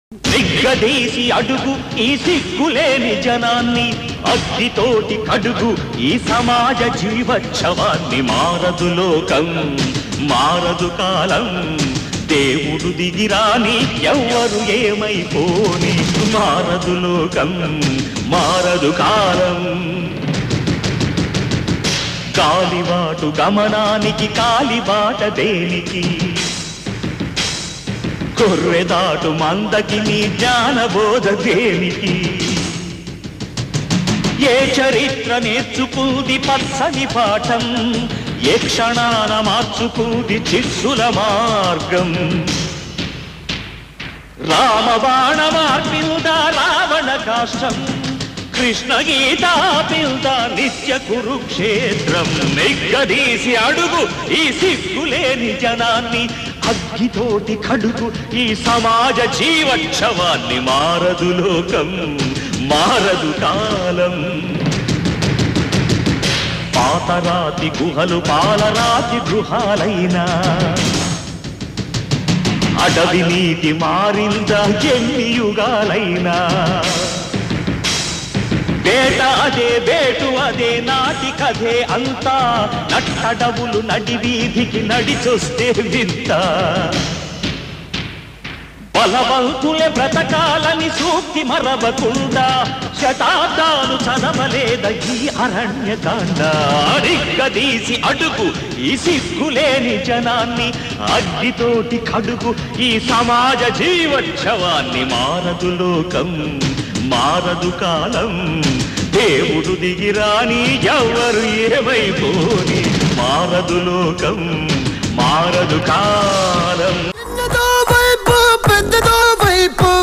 నిగ్గదీసి అడుగు ఈ సిగ్గులేని జనాన్ని అగ్గితోటి కడుగు ఈ సమాజ జీవోత్సవాన్ని మారదు లోకం మారదు కాలం దేవుడు దిగిరాని ఎవ్వరు ఏమైపోని మారదు లోకం మారదు కాలం కాలిబాటు గమనానికి కాలిబాట దేనికి కొర్రెదాటు మందకి నీ జ్ఞానబోధ దేనికి ఏ చరిత్ర నేర్చుకుంది పచ్చని పాఠం ఏ క్షణాన మార్చుకుంది చిస్సుల మార్గం రామబాణ మార్పిల్దా రావణ కాష్టం కృష్ణ గీతా పిల్ద నిత్య కురుక్షేత్రం నెగ్గదీసి అడుగు ఈ సిగ్గులేని జనాన్ని అగ్గితోటి కడుగు ఈ సమాజ జీవోత్సవాన్ని మారదు లోకం మారదు కాలం పాతరాతి గుహలు పాలరాతి గృహాలైనా అడవి నీటి మారిందా ఎన్ని యుగాలైనా వేట అదే వేటు అదే నాటి కథే అంతా నట్టడవులు నడి వీధికి నడిచొస్తే వింత బలవంతులే బ్రతకాలని సూక్తి మరవకుండా శతాబ్దాలు చదవలేద ఈ అరణ్యకాండ అడిగ్గదీసి అడుగు ఈ సిగ్గులేని జనాన్ని అగ్గితోటి కడుగు ఈ సమాజ జీవోత్సవాన్ని మారదు లోకం మారదు కాలం దేవుడు దిగిరాని ఎవరు ఏమైపోని మారదు లోకం మారదు కాలం పెద్దదో వైపు పెద్దదో వైపు